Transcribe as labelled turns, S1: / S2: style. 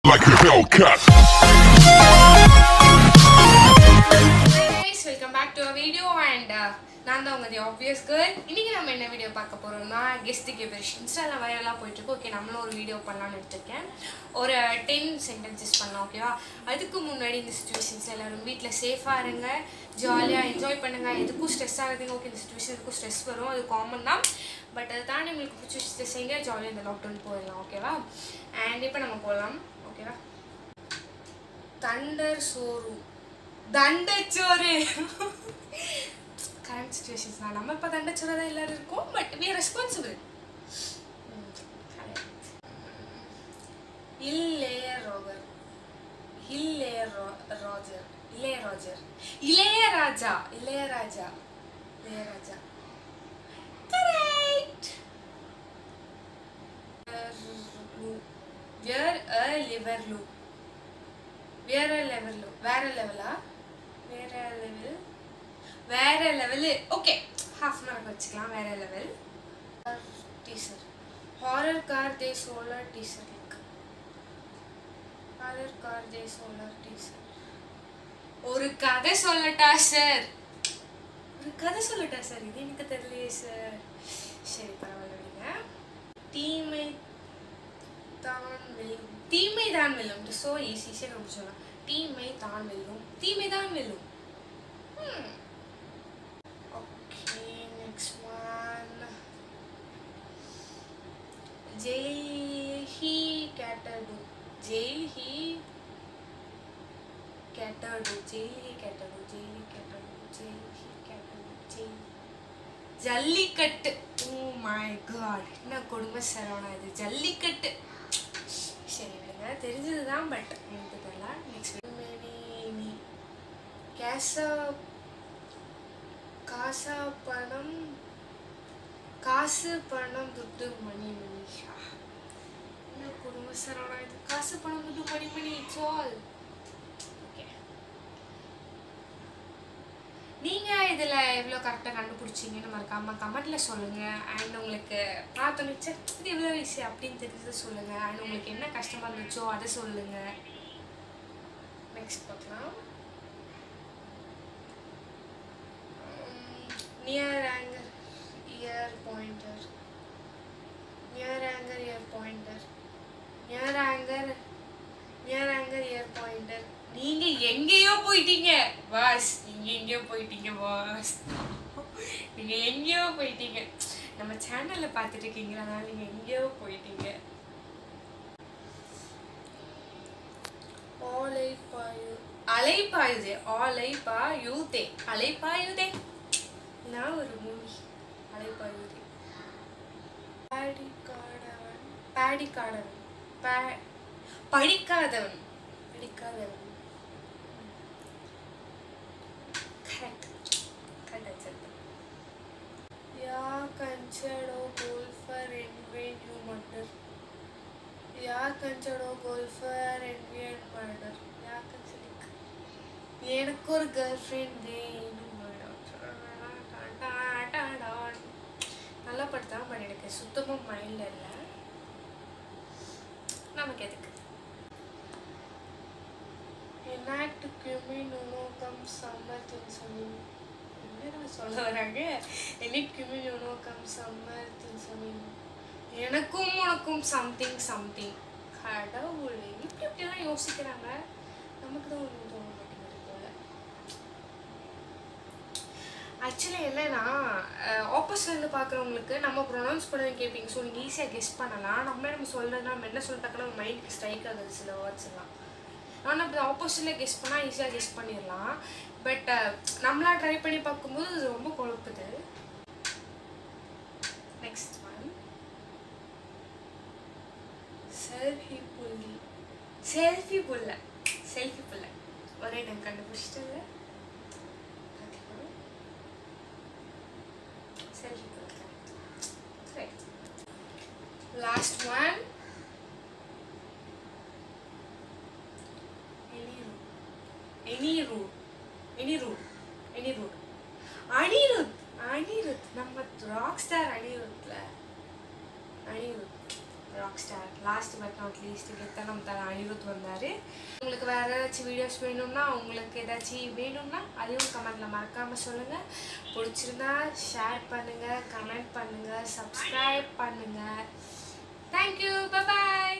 S1: like a Hellcat.
S2: guys welcome back to video and நான் தான் உங்க தி ஆப்வியஸ் கேர்ள் இன்னைக்கு நம்ம என்ன வீடியோ பார்க்க போறோம்னா கெஸ்ட்டுக்கு பெரிய இன்ஸ்டால வைரலாக போயிட்டு இருக்கு ஓகே நம்மளும் ஒரு வீடியோ பண்ணலாம்னு எடுத்திருக்கேன் ஒரு டென் சென்டென்சஸ் பண்ணலாம் ஓகேவா அதுக்கு முன்னாடி இந்த சுச்சுவேஷன்ஸ் எல்லாரும் வீட்டில் சேஃபாக இருங்க ஜாலியாக என்ஜாய் பண்ணுங்க எதுக்கும் ஸ்ட்ரெஸ் ஆகுதுங்க ஓகே இந்த சுச்சுவேஷன் எதுக்கும் ஸ்ட்ரெஸ் வரும் அது காமன் தான் பட் அதை தாண்டி உங்களுக்கு பிடிச்ச விஷயத்தை செய்யுங்க ஜாலியாக இந்த லாக்டவுன் போயிடலாம் ஓகேவா அண்ட் இப்போ நம்ம போகலாம் ஓகேவா தண்டர் சோறு தண்டச்சோறு கரண்ட் சுச்சுவேஷன்ஸ் தான் நம்ம இப்போ தண்டச்சோறு தான் எல்லாரும் இருக்கோம் பட் வி ரெஸ்பான்சிபிள் இளைய Rogor Ilaiya Rajar Ilaiya Rajar Ilaiyaraaja Ilaiyaraaja Ilaiyaraaja correct wear a liver loo வேற லெவல் வேற லெவலா வேற லெவல் வேற லெவலு ஓகே ஹாஃப் மார்க் வச்சுக்கலாம் வேற level teaser horror car the solar teaser link horror car the solar teaser ஒரு கதை சொல்லட்டா சார் ஒரு கதை சொல்லட்டா சார் இது எனக்கு தெரியலையே சார் சரி பரவாயில்ல விடுங்க தீமை தான் வெல்லும் தீமை தான் வெல்லும் ஸோ ஈஸி சரி நம்ம சொல்லலாம் தீமை தான் வெல்லும் தீமை தான் வெல்லும் okay next one jail he catted jail he catted jail he catted jail he catted jail he catted jail Jallikattu oh my God என்ன கொடுமை சரவணா இது ஜல்லிக்கட்டு சரி விடுங்க தெரிஞ்சது தான் பட் எனக்கு தெரியல நெக்ஸ்ட் நீ கேசா காசா பணம் காசு பணம் துட்டு மணி மணி ஆ, என்ன கொடுமை சரவணா இது காசு பணம் துட்டு money money it's all okay நீங்கள் இதில் எவ்வளோ கரெக்டாக கண்டுபிடிச்சிங்கன்னு மறக்காமல் கமெண்ட்டில் சொல்லுங்கள் அண்ட் உங்களுக்கு பார்த்தோன்னு ச்சே, இது எவ்வளோ ஈஸி அப்படின்னு தெரிஞ்சதை சொல்லுங்கள் அண்ட் உங்களுக்கு என்ன கஷ்டமாக இருந்துச்சோ அதை சொல்லுங்கள் நெக்ஸ்ட் பார்க்கலாம் near anchor ear pointer near anchor ear pointer near anchor near anchor ear pointer நீங்க எங்கேயோ போயிட்டீங்க பாஸ் நீங்க எங்கேயோ போயிட்டீங்க பாஸ் நீங்க எங்கேயோ போயிட்டீங்க நம்ம சேனல்ல பார்த்துட்டு இருக்கீங்களா அதனால நீங்க எங்கேயோ போயிட்டீங்க அலைப்பாயு அலைப்பாயுதே அலைப்பாயுதே அலைப்பாயுதே நான் ஒரு மூவி அலைப்பாயுதே பாடி காடவன் பாடி காடவன் பா படிக்காதவன் படிக்காதவன் கரெக்ட் கரெக்ட் யா கன்சடோ கோல்ஃபர் என்வேன் யூ மர்டர் யா கன்சடோ கோல்ஃபர் என்வேன் மர்டர் யா கன்சடிக் எனக்கு ஒரு கேர்ள் ஃப்ரெண்ட் வேணும் நல்லா படுத்தான் பட் எனக்கு சுத்தமாக மைண்டில் இல்லை நமக்கு எதுக்கு எனாக்ட் கியூமின் உணோக்கம் சம்மர் தின்சமின் என்ன சொல்ல வராங்க எனிட் கியூமின் உணோக்கம் சம்மர் தின்சமின் எனக்கும் உனக்கும் சம்திங் சம்திங் கடவுளே இப்படி இப்படிலாம் யோசிக்கிறாங்க நமக்கு தான் ஒன்றும் தோண மாட்டேங்குது போல ஆக்சுவலி என்னன்னா ஆப்போசிட்லேருந்து பார்க்குறவங்களுக்கு நம்ம ப்ரொனவுன்ஸ் பண்ணி கேட்பீங்க ஸோ நீங்கள் ஈஸியாக கெஸ் பண்ணலாம் நம்மளே நம்ம சொல்கிறது நம்ம என்ன சொல்லிட்டாக்கா நம்ம மைண்டுக்கு ஸ்ட்ரைக் ஆகுது சில வேர்ட்ஸ் எல்லாம் ஆனால் இப்போ ஆப்போசிட்டில் கெஸ் பண்ணால் ஈஸியாக கெஸ் பண்ணிடலாம் பட் நம்மளா ட்ரை பண்ணி பார்க்கும்போது அது ரொம்ப குழப்புது நெக்ஸ்ட் ஒன் செல்ஃபி புள்ளி செல்ஃபி புள்ள செல்ஃபி புள்ள ஒரே டைம் கண்டுபிடிச்சிட்டு செல்ஃபி புள்ள correct last one any root any root any root Anirudh Anirudh நம்ம ராக் ஸ்டார் அனிருத்ல Anirudh rock star last but not least கெத்தனம் தர அனிருத் வந்தார் உங்களுக்கு வேறு ஏதாச்சும் வீடியோஸ் வேணும்னா உங்களுக்கு ஏதாச்சும் வேணும்னா அதையும் கமெண்ட்டில் மறக்காமல் சொல்லுங்கள் பிடிச்சிருந்தா ஷேர் பண்ணுங்கள் கமெண்ட் பண்ணுங்கள் சப்ஸ்கிரைப் பண்ணுங்கள் தேங்க்யூ பாய்